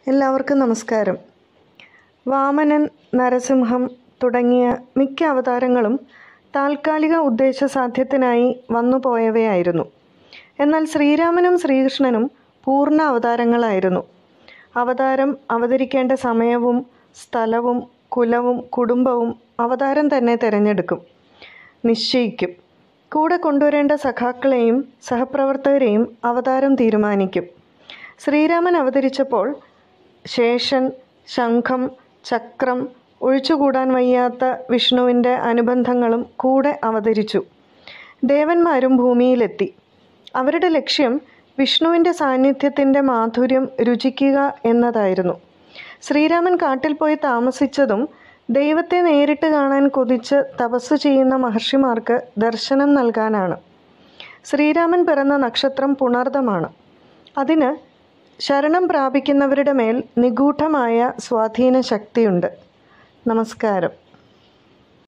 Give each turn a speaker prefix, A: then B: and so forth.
A: എല്ലാവർക്കും നമസ്കാരം വാമനൻ നരസിംഹം തുടങ്ങിയ മിക്ക അവതാരങ്ങളും താൽക്കാലിക ഉദ്ദേശസാധ്യത്തിനായി വന്നുപോയവയായിരുന്നു എന്നാൽ ശ്രീരാമനും ശ്രീകൃഷ്ണനും പൂർണ്ണ അവതാരങ്ങളായിരുന്നു അവതാരം അവതരിക്കേണ്ട സമയവും സ്ഥലവും കുലവും കുടുംബവും അവതാരം തന്നെ തിരഞ്ഞെടുക്കും നിശ്ചയിക്കും കൂടെ കൊണ്ടുവരേണ്ട സഖാക്കളെയും സഹപ്രവർത്തകരെയും അവതാരം തീരുമാനിക്കും ശ്രീരാമൻ അവതരിച്ചപ്പോൾ ശേഷൻ ശംഖം ചക്രം ഒഴിച്ചുകൂടാൻ വയ്യാത്ത വിഷ്ണുവിൻ്റെ അനുബന്ധങ്ങളും കൂടെ അവതരിച്ചു ദേവന്മാരും ഭൂമിയിലെത്തി അവരുടെ ലക്ഷ്യം വിഷ്ണുവിൻ്റെ സാന്നിധ്യത്തിൻ്റെ മാധുര്യം രുചിക്കുക എന്നതായിരുന്നു ശ്രീരാമൻ കാട്ടിൽ പോയി താമസിച്ചതും ദൈവത്തെ നേരിട്ട് കാണാൻ കൊതിച്ച് തപസ് ചെയ്യുന്ന മഹർഷിമാർക്ക് ദർശനം നൽകാനാണ് ശ്രീരാമൻ പിറന്ന നക്ഷത്രം പുണർദമാണ് അതിന് ശരണം പ്രാപിക്കുന്നവരുടെ മേൽ നിഗൂഢമായ സ്വാധീന ശക്തിയുണ്ട് നമസ്കാരം